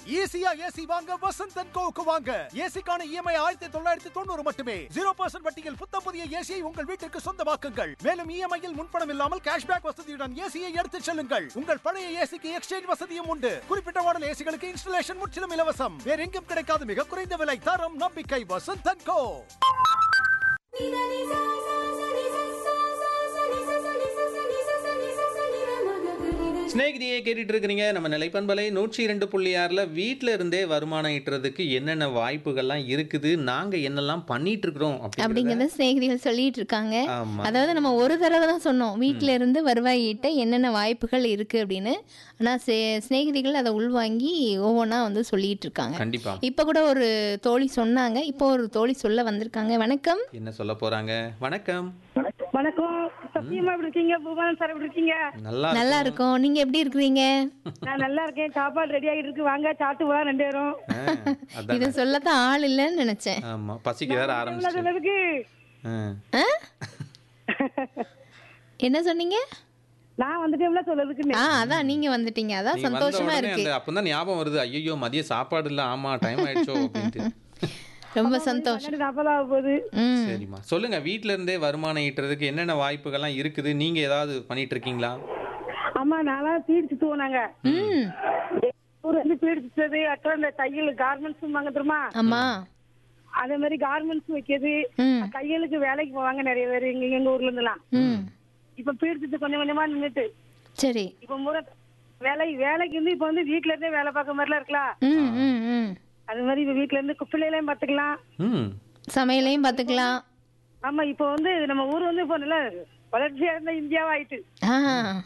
ஈஸியா ஏசி வாங்க வசந்த் அண்ட் கோவுக்கு வாங்க ஏசிக்கான இஎம்ஐ ஆயிரத்தி தொள்ளாயிரத்தி தொண்ணூறு மட்டுமே ஜீரோ பர்சன்ட் வட்டியில் புத்தம் புதிய ஏசியை உங்கள் வீட்டிற்கு சொந்தமாக்குங்கள் மேலும் இஎம்ஐயில் முன்பணம் இல்லாமல் கேஷ்பேக் வசதியுடன் ஏசியை எடுத்துச் செல்லுங்கள் உங்கள் பழைய ஏசிக்கு எக்ஸ்சேஞ்ச் வசதியும் உண்டு குறிப்பிட்ட மாடல் ஏசிகளுக்கு இன்ஸ்டலேஷன் முற்றிலும் இலவசம் வேற எங்கும் கிடைக்காத மிக குறைந்த விலை தரம் நம்பிக்கை வசந்த் அண்ட் கோ ஸ்நேகிதியை கேட்டுட்டு இருக்கிறீங்க நம்ம நிலைப்பண்பலை நூற்றி இரண்டு புள்ளி ஆறில் வீட்டில் இருந்தே வருமானம் ஈட்டுறதுக்கு என்னென்ன வாய்ப்புகள்லாம் இருக்குது நாங்கள் என்னெல்லாம் பண்ணிட்டு இருக்கிறோம் அப்படிங்கிறத அப்படிங்கறத சிநேகிதிகள் சொல்லிட்டு இருக்காங்க ஆமா அதாவது நம்ம ஒரு தடவை தான் சொன்னோம் வீட்ல இருந்து வருவாய் ஈட்ட என்னென்ன வாய்ப்புகள் இருக்கு அப்படின்னு ஆனா சே- சிநேகிதிகள் அதை உள்வாங்கி ஒவ்வொன்றா வந்து சொல்லிட்டு இருக்காங்க கண்டிப்பா இப்ப கூட ஒரு தோழி சொன்னாங்க இப்போ ஒரு தோழி சொல்ல வந்திருக்காங்க வணக்கம் என்ன சொல்ல போறாங்க வணக்கம் வணக்கம் சத்தியமா எப்படி இருக்கீங்க பூபாலன் சார் எப்படி இருக்கீங்க நல்லா நல்லா இருக்கோம் நீங்க எப்படி இருக்கிறீங்க நான் நல்லா இருக்கேன் சாப்பாடு ரெடி ஆகிட்டு இருக்கு வாங்க சாப்பிட்டு போலாம் ரெண்டு பேரும் ஆ, அதான் இதை சொல்லத்தான் ஆள் இல்லைன்னு நினைச்சேன் ஆமா பசிக்க வேற எவ்வளவு ஆரம்பிச்சு சொன்னதுக்கு ஆ? என்ன சொன்னீங்க நான் வந்துட்டேன்ல சொல்றதுக்கு ஆ அதான் நீங்க வந்துட்டீங்க அதான் நீங்க வந்த சந்தோஷமா உடனே இருக்கு அந்த அப்பதான் ஞாபகம் வருது ஐயோ மதிய சாப்பாடு இல்ல ஆமா டைம் ஆயிடுச்சோ அப்படின்ட்டு ரொம்ப சந்தோஷம் பன்னெண்டு நாற்பதாக போகுது ம் சரிம்மா சொல்லுங்க வீட்ல இருந்தே வருமானம் ஈட்டுறதுக்கு என்னென்ன வாய்ப்புகள்லாம் இருக்குது நீங்க ஏதாவது பண்ணிட்டு இருக்கீங்களா ஆமா நான்லாம் பீடு சுத்துவோம் நாங்க ம் ஊர் வந்து பீடு சுத்துறது அப்புறம் இந்த தையல் கார்மெண்ட்ஸ் வாங்க தெரியுமா ஆமா அதே மாதிரி கார்மெண்ட்ஸ் வைக்கிறது ம் தையலுக்கு வேலைக்கு போவாங்க நிறைய பேர் இங்க எங்க ஊர்ல இருந்துலாம் ம் இப்ப பீடு சுத்து கொஞ்சம் கொஞ்சமா நின்னுட்டு சரி இப்ப முறை வேலை வேலைக்கு வந்து இப்ப வந்து வீட்ல இருந்தே வேலை பார்க்க மாதிரிலாம் இருக்கலாம் ம் ம் ம் அது மாதிரி இப்ப வீட்ல இருந்து பிள்ளைகளையும் பாத்துக்கலாம் ம் சமையலையும் பார்த்துக்கலாம் ஆமா இப்போ வந்து நம்ம ஊர் வந்து இப்போ நல்லா வளர்ச்சியா இருந்த இந்தியாவாயிட்டு ஆ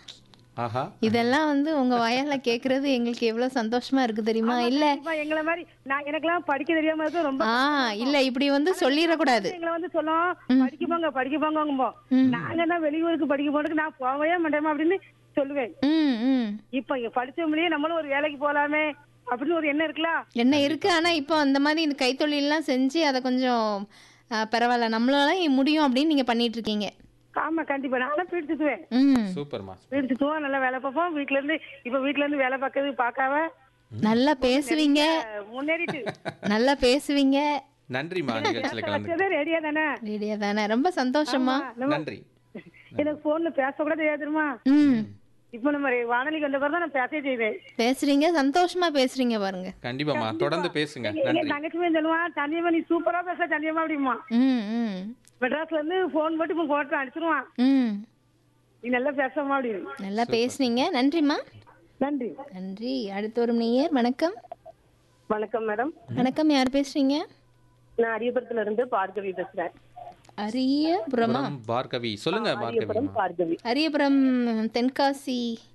ஆஹா இதெல்லாம் வந்து உங்க வாயால கேக்குறது எங்களுக்கு எவ்வளவு சந்தோஷமா இருக்கு தெரியுமா இல்ல இப்ப எங்களை மாதிரி நான் எனக்கெல்லாம் படிக்க தெரியாம இருக்கு ரொம்ப ஆ இல்ல இப்படி வந்து சொல்லிடக்கூடாது எங்களை வந்து சொல்லும் படிக்க போங்க படிக்க போங்க நாங்க தான் வெளியூருக்கு படிக்க போறதுக்கு நான் போகவே மாட்டேமா அப்படின்னு சொல்லுவேன் ம் ம் இப்ப இங்க படிச்சவங்களே நம்மளும் ஒரு வேலைக்கு போலாமே அப்படின்னு ஒரு எண்ணம் இருக்கலாம் என்ன இருக்கு ஆனா இப்போ அந்த மாதிரி இந்த கைத்தொழிலெல்லாம் செஞ்சு அதை கொஞ்சம் ஆ, பரவாயில்ல நம்மளால முடியும் அப்படின்னு நீங்க பண்ணிட்டு இருக்கீங்க ஆமா கண்டிப்பா நானும் வீடு சுத்துவேன் ம் சூப்பர்மா வீடு சுத்துவோம் நல்லா வேலை பார்ப்போம் வீட்ல இருந்து இப்ப வீட்ல இருந்து வேலை பார்க்கறது பார்க்காம நல்லா பேசுவீங்க அஹ், முன்னேறிட்டு நல்லா பேசுவீங்க நன்றிம்மா நிகழ்ச்சியில கலந்து வச்சதே ரெடியா தானே ரெடியா தானே ரொம்ப சந்தோஷமா நம்ம நன்றி எனக்கு போன்ல பேச கூட தெரியாது தெரியுமா ம் இப்ப நம்ம வானொலிக்கு வந்த பிறகு தான் நான் பேசவே செய்வேன் பேசுறீங்க சந்தோஷமா பேசுறீங்க பாருங்க கண்டிப்பாம்மா தொடர்ந்து பேசுங்க எங்க நன்றி தங்கச்சிமே சொல்லுவான் தனியம்மா நீ சூப்பரா பேச தனியம்மா அப்படிமா ம் ம் மெட்ராஸ்ல இருந்து போன் போட்டு இப்போ போட்டு அடிச்சிருவான் ம் நீ நல்லா பேசமா அப்படின்னு நல்லா பேசுனீங்க நன்றிம்மா நன்றி நன்றி அடுத்து ஒரு நேயர் வணக்கம் வணக்கம் மேடம் வணக்கம் யார் பேசுறீங்க நான் அரியபுரத்துல இருந்து பார்கவி பேசுறேன் அரியபுரமா புறம் பார்கவி சொல்லுங்க பார்கவி பார்கவி அரியபுரம் தென்காசி